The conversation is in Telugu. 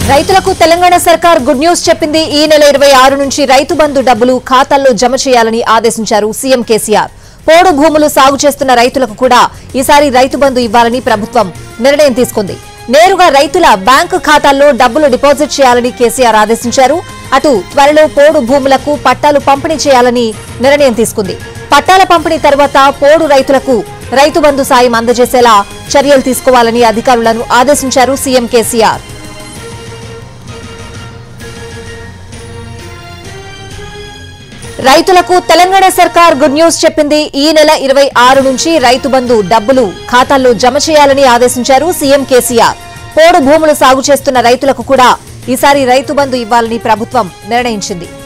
రైతులకు తెలంగాణ సర్కార్ గుడ్ న్యూస్ చెప్పింది ఈ నెల ఇరవై ఆరు నుంచి రైతు బంధు డబ్బులు ఖాతాల్లో జమ చేయాలని ఆదేశించారు సీఎం కేసీఆర్ పోడు భూములు సాగు చేస్తున్న రైతులకు కూడా ఈసారి రైతు బంధు ఇవ్వాలని ప్రభుత్వం నిర్ణయం తీసుకుంది నేరుగా రైతుల బ్యాంకు ఖాతాల్లో డబ్బులు డిపాజిట్ చేయాలని కేసీఆర్ ఆదేశించారు అటు త్వరలో పోడు భూములకు పట్టాలు పంపిణీ చేయాలని నిర్ణయం తీసుకుంది పట్టాల పంపిణీ తర్వాత పోడు రైతులకు రైతు బంధు సాయం అందజేసేలా చర్యలు తీసుకోవాలని అధికారులను ఆదేశించారు సీఎం కేసీఆర్ రైతులకు తెలంగాణ సర్కార్ గుడ్ న్యూస్ చెప్పింది ఈ నెల ఇరవై ఆరు నుంచి రైతు బంధు డబ్బులు ఖాతాల్లో జమ చేయాలని ఆదేశించారు సీఎం కేసీఆర్ పోడు భూములు సాగు చేస్తున్న రైతులకు కూడా ఈసారి రైతు బంధు ఇవ్వాలని ప్రభుత్వం నిర్ణయించింది